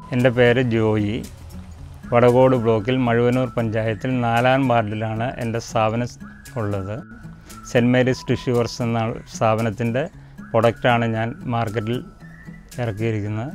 എൻ്റെ പേര് ജോയി വടകോട് ബ്ലോക്കിൽ മഴുവനൂർ പഞ്ചായത്തിൽ നാലാം വാർഡിലാണ് എൻ്റെ സ്ഥാപനം ഉള്ളത് സെൻറ്റ് മേരീസ് ടിഷ്യൂ വർക്സ് എന്ന സ്ഥാപനത്തിൻ്റെ പ്രൊഡക്റ്റാണ് ഞാൻ മാർക്കറ്റിൽ ഇറക്കിയിരിക്കുന്നത്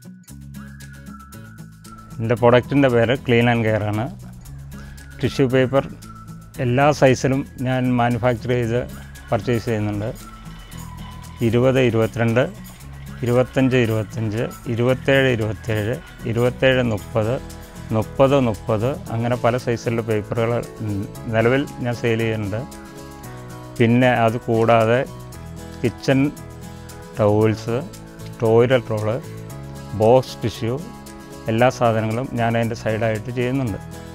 എൻ്റെ പ്രൊഡക്റ്റിൻ്റെ പേര് ക്ലീൻ ആൻഡ് കെയർ ആണ് ടിഷ്യൂ പേപ്പർ എല്ലാ സൈസിലും ഞാൻ മാനുഫാക്ചർ ചെയ്ത് പർച്ചേസ് ചെയ്യുന്നുണ്ട് ഇരുപത് ഇരുപത്തിരണ്ട് ഇരുപത്തഞ്ച് ഇരുപത്തഞ്ച് ഇരുപത്തേഴ് ഇരുപത്തേഴ് ഇരുപത്തേഴ് മുപ്പത് മുപ്പത് മുപ്പത് അങ്ങനെ പല സൈസിലുള്ള പേപ്പറുകൾ നിലവിൽ ഞാൻ സെയിൽ ചെയ്യുന്നുണ്ട് പിന്നെ അത് കൂടാതെ kitchen towels toilet roll box tissue എല്ലാ സാധനങ്ങളും ഞാൻ അതിൻ്റെ സൈഡായിട്ട് ചെയ്യുന്നുണ്ട്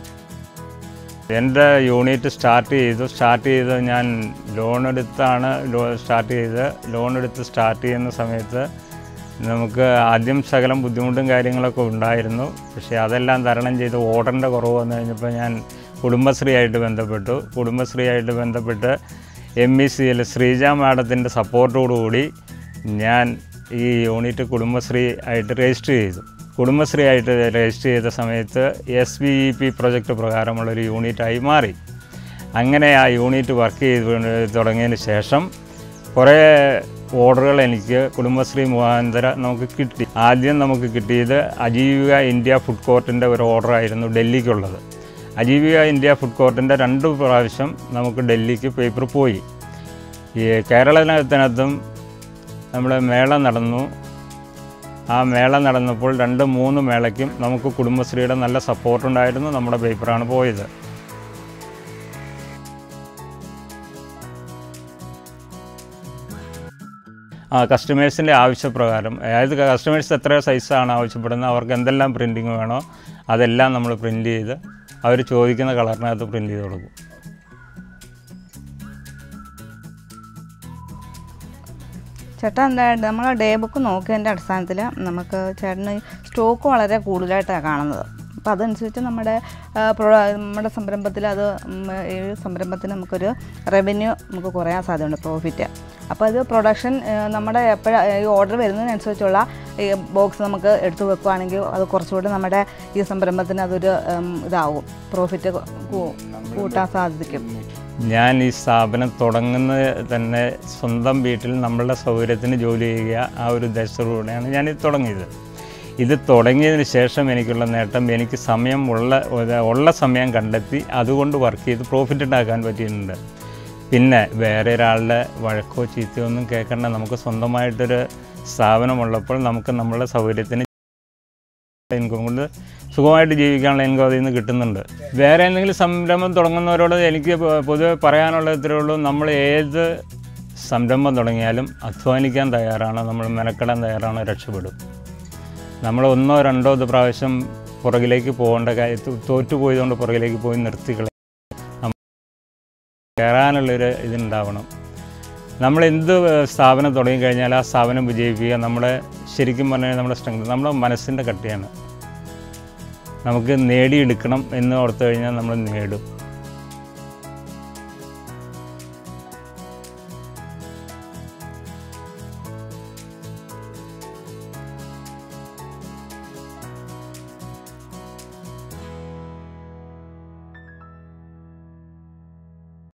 എൻ്റെ യൂണിറ്റ് സ്റ്റാർട്ട് ചെയ്തു സ്റ്റാർട്ട് ചെയ്ത് ഞാൻ ലോൺ എടുത്താണ് ലോ സ്റ്റാർട്ട് ചെയ്ത് ലോൺ എടുത്ത് സ്റ്റാർട്ട് ചെയ്യുന്ന സമയത്ത് നമുക്ക് ആദ്യം ശകലം ബുദ്ധിമുട്ടും കാര്യങ്ങളൊക്കെ ഉണ്ടായിരുന്നു പക്ഷേ അതെല്ലാം തരണം ചെയ്ത് ഓർഡറിൻ്റെ കുറവ് വന്നു കഴിഞ്ഞപ്പോൾ ഞാൻ കുടുംബശ്രീ ആയിട്ട് ബന്ധപ്പെട്ടു കുടുംബശ്രീ ആയിട്ട് ബന്ധപ്പെട്ട് M E C L Sreeja മാഡത്തിൻ്റെ സപ്പോർട്ടോടുകൂടി ഞാൻ ഈ യൂണിറ്റ് കുടുംബശ്രീ ആയിട്ട് രജിസ്റ്റർ ചെയ്തു കുടുംബശ്രീ ആയിട്ട് രജിസ്റ്റർ ചെയ്ത സമയത്ത് S V E P project പ്രകാരമുള്ളൊരു യൂണിറ്റായി മാറി അങ്ങനെ ആ യൂണിറ്റ് വർക്ക് ചെയ്ത് തുടങ്ങിയതിന് ശേഷം കുറേ ഓർഡറുകൾ എനിക്ക് കുടുംബശ്രീ മുഖാന്തരം നമുക്ക് കിട്ടി ആദ്യം നമുക്ക് കിട്ടിയത് അജീവിക ഇന്ത്യ ഫുഡ് കോർട്ടിൻ്റെ ഒരു ഓർഡറായിരുന്നു ഡൽഹിക്കുള്ളത് അജീവിക ഇന്ത്യ ഫുഡ് കോർട്ടിൻ്റെ രണ്ട് പ്രാവശ്യം നമുക്ക് ഡൽഹിക്ക് പേപ്പർ പോയി ഈ കേരളത്തിനകത്തും നമ്മുടെ മേള നടന്നു ആ മേള നടന്നപ്പോൾ രണ്ട് മൂന്ന് മേളയ്ക്കും നമുക്ക് കുടുംബശ്രീയുടെ നല്ല സപ്പോർട്ടുണ്ടായിരുന്നു നമ്മുടെ പേപ്പറാണ് പോയത് ആ കസ്റ്റമേഴ്സിൻ്റെ ആവശ്യപ്രകാരം അതായത് കസ്റ്റമേഴ്സ് എത്ര സൈസാണ് ആവശ്യപ്പെടുന്നത് അവർക്ക് എന്തെല്ലാം പ്രിൻറ്റിങ് വേണോ അതെല്ലാം നമ്മൾ പ്രിൻറ്റ് ചെയ്ത് അവർ ചോദിക്കുന്ന കളറിനകത്ത് പ്രിൻറ്റ് ചെയ്ത് കൊടുക്കും ചേട്ടാ എന്തായിട്ട് നമ്മൾ ഡേ ബുക്ക് നോക്കിയതിൻ്റെ അടിസ്ഥാനത്തിൽ നമുക്ക് ചേട്ടന് സ്റ്റോക്ക് വളരെ കൂടുതലായിട്ടാണ് കാണുന്നത് അപ്പോൾ അതനുസരിച്ച് നമ്മുടെ ആ, പ്രൊ- നമ്മുടെ സംരംഭത്തിൽ അത് ഉം, ഈ സംരംഭത്തിന് നമുക്കൊരു റവന്യൂ നമുക്ക് കുറയാൻ സാധ്യതയുണ്ട് പ്രോഫിറ്റ് അപ്പോൾ അത് പ്രൊഡക്ഷൻ നമ്മുടെ എപ്പോഴാ ഈ ഓർഡർ വരുന്നതിനനുസരിച്ചുള്ള ഈ ബോക്സ് നമുക്ക് എടുത്തു വെക്കുകയാണെങ്കിൽ അത് കുറച്ചുകൂടി നമ്മുടെ ഈ സംരംഭത്തിന് അതൊരു ഉം, ഇതാവും പ്രോഫിറ്റ് കൂട്ടാൻ സാധിക്കും ഞാൻ ഈ സ്ഥാപനം തുടങ്ങുന്നത് തന്നെ സ്വന്തം വീട്ടിൽ നമ്മളുടെ സൗകര്യത്തിന് ജോലി ചെയ്യുക ആ ഒരു ഉദ്ദേശത്തോടുകൂടിയാണ് ഞാനിത് തുടങ്ങിയത് ഇത് തുടങ്ങിയതിന് ശേഷം എനിക്കുള്ള നേട്ടം എനിക്ക് സമയം ഉള്ള ഉള്ള സമയം കണ്ടെത്തി അതുകൊണ്ട് വർക്ക് ചെയ്ത് പ്രോഫിറ്റ് ഉണ്ടാക്കാൻ പറ്റിയിട്ടുണ്ട് പിന്നെ വേറെ ഒരാളുടെ വഴക്കോ ചീത്തയോ ഒന്നും കേൾക്കണ്ട നമുക്ക് സ്വന്തമായിട്ടൊരു സ്ഥാപനമുള്ളപ്പോൾ നമുക്ക് നമ്മളുടെ സൗകര്യത്തിന് ഇൻകം കൊണ്ട് സുഖമായിട്ട് ജീവിക്കാനുള്ള ഇൻകം അതിൽ നിന്ന് കിട്ടുന്നുണ്ട് വേറെ എന്തെങ്കിലും സംരംഭം തുടങ്ങുന്നവരോട് എനിക്ക് പൊ- പൊതുവെ പറയാനുള്ള ഇത്രയേ ഉള്ളൂ നമ്മൾ ഏത് സംരംഭം തുടങ്ങിയാലും അധ്വാനിക്കാൻ തയ്യാറാണ് നമ്മൾ മെനക്കെടാൻ തയ്യാറാണ് രക്ഷപ്പെടും നമ്മൾ ഒന്നോ രണ്ടോ ഇത് പ്രാവശ്യം പുറകിലേക്ക് പോകേണ്ട കാര്യം തോറ്റുപോയതുകൊണ്ട് പുറകിലേക്ക് പോയി നിർത്തിക്കളെ കയറാനുള്ളൊരു ഇതുണ്ടാവണം നമ്മൾ എന്ത് സ്ഥാപനം തുടങ്ങിക്കഴിഞ്ഞാൽ ആ സ്ഥാപനം വിജയിപ്പിക്കുക നമ്മുടെ ശരിക്കും പറഞ്ഞാൽ നമ്മുടെ സ്ട്രെങ്ത് നമ്മുടെ മനസ്സിൻ്റെ കട്ടിയാണ് നമുക്ക് നേടിയെടുക്കണം എന്ന് ഓർത്ത് കഴിഞ്ഞാൽ നമ്മൾ നേടും